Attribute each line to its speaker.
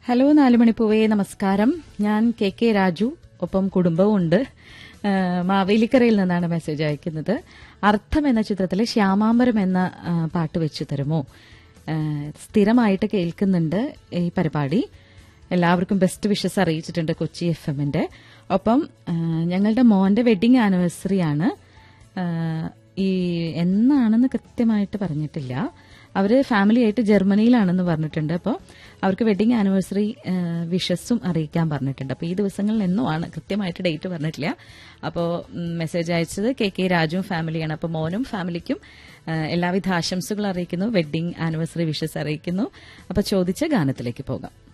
Speaker 1: hello നാലുമണിപ്പൂവേ നമസ്കാരം ഞാൻ K K Raju ഒപ്പം കുടുംബവും ഉണ്ട് ആ, മാവേലിക്കരയിൽ നിന്നാണ് മെസ്സേജ് അയക്കുന്നത് അർത്ഥം എന്ന ചിത്രത്തിലെ ശ്യാമാംബരം എന്ന ആ, പാട്ട് വെച്ചു തരുമോ ആ, സ്ഥിരമായിട്ട് കേൾക്കുന്നുണ്ട് ഈ പരിപാടി എല്ലാവർക്കും ബെസ്റ്റ് വിഷസ് അറിയിച്ചിട്ടുണ്ട് കൊച്ചി എഫ് എമ്മിന്റെ ഒപ്പം ആ, ഞങ്ങളുടെ മോന്റെ വെഡിങ് ആനിവേഴ്സറി ആണ് ആ, ഈ എന്നാണെന്ന് കൃത്യമായിട്ട് പറഞ്ഞിട്ടില്ല അവര് ഫാമിലി ആയിട്ട് ജർമ്മനിയിലാണെന്ന് പറഞ്ഞിട്ടുണ്ട് അപ്പോൾ അവർക്ക് വെഡിങ് ആനിവേഴ്സറി വിഷസും അറിയിക്കാൻ പറഞ്ഞിട്ടുണ്ട് അപ്പോൾ ഈ ദിവസങ്ങളിൽ എന്നോ ആണ് കൃത്യമായിട്ട് ഡേറ്റ് പറഞ്ഞിട്ടില്ല അപ്പോൾ മെസ്സേജ് അയച്ചത് കെ കെ രാജുവും ഫാമിലിയാണ് അപ്പോൾ മോനും ഫാമിലിക്കും ആ, എല്ലാവിധ ആശംസകൾ അറിയിക്കുന്നു വെഡിങ് ആനിവേഴ്സറി വിഷസ് അറിയിക്കുന്നു അപ്പോൾ ചോദിച്ച ഗാനത്തിലേക്ക് പോകാം